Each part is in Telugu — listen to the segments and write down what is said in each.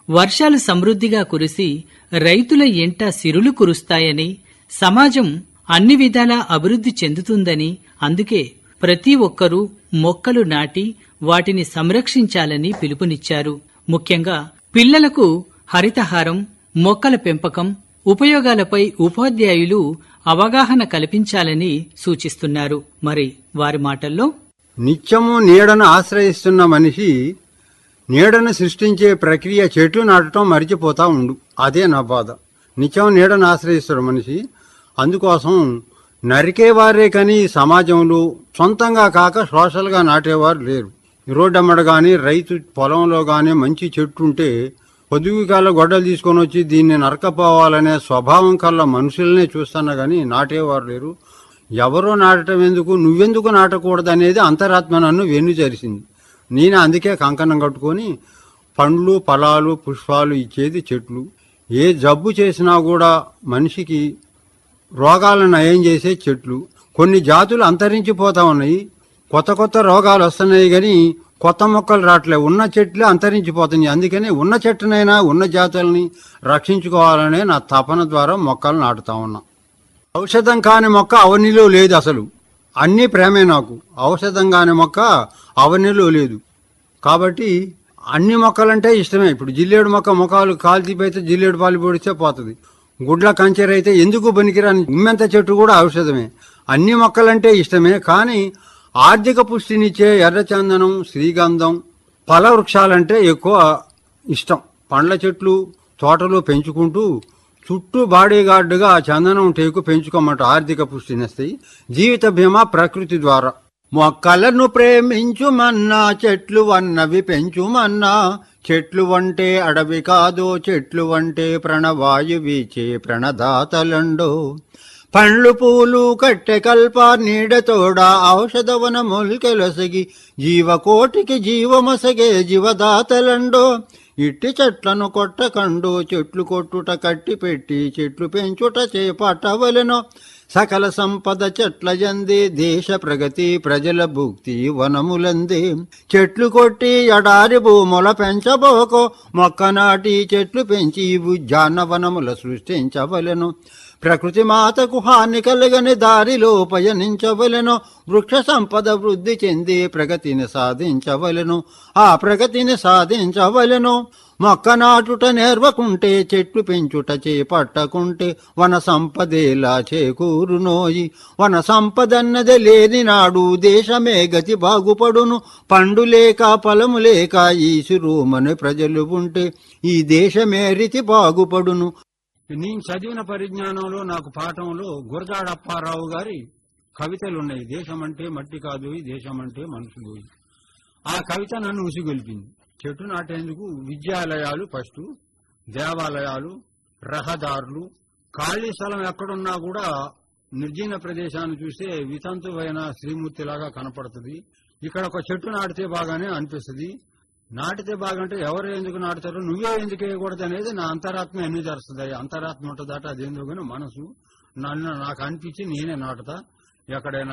వర్షాలు సమృద్ధిగా కురిసి రైతుల ఎంట సిరులు కురుస్తాయని సమాజం అన్ని విధాలా అభివృద్ధి చెందుతుందని అందుకే ప్రతి ఒక్కరూ మొక్కలు నాటి వాటిని సంరక్షించాలని పిలుపునిచ్చారు ముఖ్యంగా పిల్లలకు హరితహారం మొక్కల పెంపకం ఉపయోగాలపై ఉపాధ్యాయులు అవగాహన కల్పించాలని సూచిస్తున్నారు మరి వారి మాటల్లో నిత్యము నీడను ఆశ్రయిస్తున్న మనిషి నీడను సృష్టించే ప్రక్రియ చెట్లు నాటడం మరిచిపోతా ఉండు అదే నా బాధ నిత్యం నీడను ఆశ్రయిస్తాడు మనిషి అందుకోసం నరికేవారే కానీ ఈ సమాజంలో సొంతంగా కాక సోషల్గా నాటేవారు లేరు రోడ్డమ్మడ కానీ రైతు పొలంలో కానీ మంచి చెట్టు ఉంటే పొదుగు కాల గొడ్డలు తీసుకొని వచ్చి దీన్ని నరకపోవాలనే స్వభావం కల్లా మనుషులనే చూస్తున్నా కానీ నాటేవారు లేరు ఎవరో నాటడం ఎందుకు నువ్వెందుకు నాటకూడదు అనేది అంతరాత్మ నన్ను వెన్ను జరిసింది నేను అందుకే కంకణం కట్టుకొని పండ్లు ఫలాలు పుష్పాలు ఇచ్చేది చెట్లు ఏ జబ్బు చేసినా కూడా మనిషికి రోగాలను నయం చేసే చెట్లు కొన్ని జాతులు అంతరించిపోతా ఉన్నాయి కొత్త కొత్త రోగాలు వస్తున్నాయి కానీ కొత్త మొక్కలు రావట్లే ఉన్న చెట్లే అంతరించిపోతున్నాయి అందుకని ఉన్న చెట్టునైనా ఉన్న జాతుల్ని రక్షించుకోవాలనే నా తపన ద్వారా మొక్కలు నాటుతా ఉన్నా ఔషధం కాని మొక్క అవనిలో లేదు అసలు అన్నీ ప్రేమే నాకు ఔషధం కాని మొక్క అవనిలో లేదు కాబట్టి అన్ని మొక్కలంటే ఇష్టమే ఇప్పుడు జిల్లేడు మొక్క మొక్కలు కాల్చిపోతే జిల్లేడు పాలు పొడిస్తే పోతుంది గుడ్ల కంచెర అయితే ఎందుకు పనికిరాని ఉమ్మెంత చెట్టు కూడా ఔషధమే అన్ని మొక్కలంటే ఇష్టమే కానీ ఆర్థిక పుష్టినిచ్చే ఎర్రచందనం శ్రీగంధం ఫల వృక్షాలంటే ఎక్కువ ఇష్టం పండ్ల చెట్లు తోటలు పెంచుకుంటూ చుట్టూ బాడీగార్డుగా చందనం టేకు పెంచుకోమంట ఆర్థిక పుష్టినిస్తాయి జీవిత బీమా ప్రకృతి ద్వారా మొక్కలను ప్రేమించుమన్నా చెట్లు వన్నవి పెంచుమన్నా చెట్లు వంటే అడవి కాదో చెట్లు వంటే ప్రణవాయువీచే ప్రణదాతలండో పండ్లు పూలు కట్టె కల్ప నీడతోడ ఔషధవన మొల్కెలసగి జీవకోటికి జీవమసగే జీవదాతలండో ఇట్టి చెట్లను కొట్టకండు చెట్లు కొట్టుట కట్టి పెట్టి చెట్లు పెంచుట చేపట్టవలెను సకల సంపద చెట్ల జంది దేశ ప్రగతి ప్రజల భుక్తి వనములంది చెట్లు కొట్టి ఎడారి భూముల పెంచబోకో మొక్క నాటి చెట్లు పెంచి ఉద్యానవనముల సృష్టించవలెను ప్రకృతి మాతకు హాని కలగని దారిలో పయనించవలెను వృక్ష సంపద వృద్ధి చెంది ప్రగతిని సాధించవలెను ఆ ప్రగతిని సాధించవలెను మొక్క నాటుట నేర్వకుంటే చెట్లు పెంచుట చేపట్టకుంటే వన సంపదేలా చేకూరునోయి వన సంపదన్నది లేని నాడు దేశమే గతి బాగుపడును పండు లేక ఫలము లేక ఈసురూమని ప్రజలు ఉంటే ఈ దేశమే రీతి బాగుపడును నేను చదివిన పరిజ్ఞానంలో నాకు పాఠంలో గురజాడప్పారావు గారి కవితలు ఉన్నాయి దేశం అంటే మట్టి కాదు ఈ దేశం అంటే మనుషులు ఆ కవిత నన్ను ఉసిగొల్పింది చెట్టు నాటేందుకు విద్యాలయాలు ఫస్ట్ దేవాలయాలు రహదారులు ఖాళీ స్థలం ఎక్కడున్నా కూడా నిర్జీన ప్రదేశాన్ని చూస్తే వితంతువైన శ్రీమూర్తిలాగా కనపడుతుంది ఇక్కడ ఒక చెట్టు నాటితే బాగానే అనిపిస్తుంది నాటితే బాగంటే ఎవరు ఎందుకు నాటుతారు నువ్వే ఎందుకు వేయకూడదు అనేది నా అంతరాత్మ ఎన్ని జరుస్తుంది అంతరాత్మ ఉంటుందట అదేందుకు కానీ మనసు నన్ను నాకు అనిపించి నేనే నాటుతా ఎక్కడైనా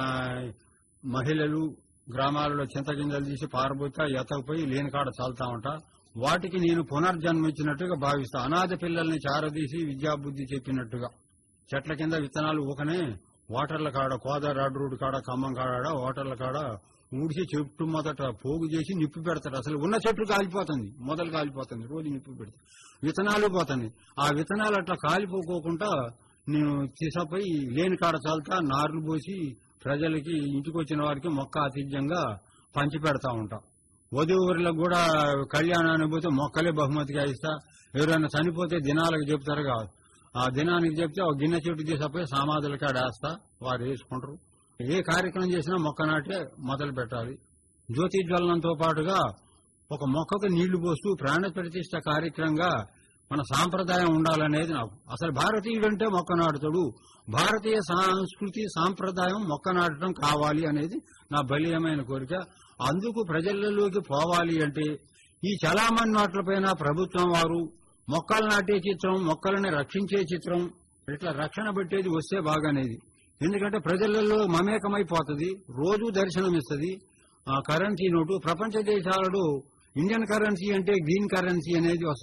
మహిళలు గ్రామాలలో చింతగింజలు తీసి పారబోతా ఎతకపోయి లేని కాడ చల్తా ఉంటా వాటికి నేను పునర్జన్మ ఇచ్చినట్టుగా భావిస్తా అనాథ పిల్లల్ని చారదీసి విద్యాబుద్ధి చెప్పినట్టుగా చెట్ల కింద విత్తనాలు ఊకనే వాటర్ల కాడ కోద రాడ్ రోడ్డు కాడ ఖమ్మం కాడ వాటర్ల కాడ ఊడిసి చెట్టు మొదట పోగు చేసి నిప్పు పెడతారు అసలు ఉన్న చెట్టు కాలిపోతుంది మొదలు కాలిపోతుంది రోజు నిప్పు పెడతారు విత్తనాలు పోతుంది ఆ విత్తనాలు అట్లా కాలిపోకోకుండా నేను తీసపోయి లేని కాడ చాలుతా నార్లు పోసి ప్రజలకి ఇంటికి వచ్చిన వారికి మొక్క ఆతిథ్యంగా పంచి పెడతా ఉంటా వధువురులకు కూడా కళ్యాణానికి పోతే మొక్కలే బహుమతిగా ఇస్తా ఎవరైనా చనిపోతే దినాలకు చెప్తారు కాదు ఆ దినానికి చెప్తే ఒక గిన్నె చెట్టు తీసపోయి సమాధుల కాడ వేస్తా వారు వేసుకుంటారు ఏ కార్యక్రమం చేసినా మొక్క నాటే మొదలు పెట్టాలి జ్యోతి జ్వలనంతో పాటుగా ఒక మొక్కకు నీళ్లు పోస్తూ ప్రాణ ప్రతిష్ట కార్యక్రమంగా మన సాంప్రదాయం ఉండాలనేది నాకు అసలు భారతీయుడంటే మొక్క నాటుతాడు భారతీయ సంస్కృతి సాంప్రదాయం మొక్క నాటడం కావాలి అనేది నా బలీయమైన కోరిక అందుకు ప్రజలలోకి పోవాలి అంటే ఈ చలామణి నాట్లపైన ప్రభుత్వం వారు మొక్కలు నాటే చిత్రం మొక్కలని రక్షించే చిత్రం ఇట్లా రక్షణ పెట్టేది వస్తే బాగానేది ఎందుకంటే ప్రజలలో మమేకమైపోతుంది రోజు దర్శనం ఇస్తుంది ఆ కరెన్సీ నోటు ప్రపంచ దేశాలలో ఇండియన్ కరెన్సీ అంటే గ్రీన్ కరెన్సీ అనేది వస్తుంది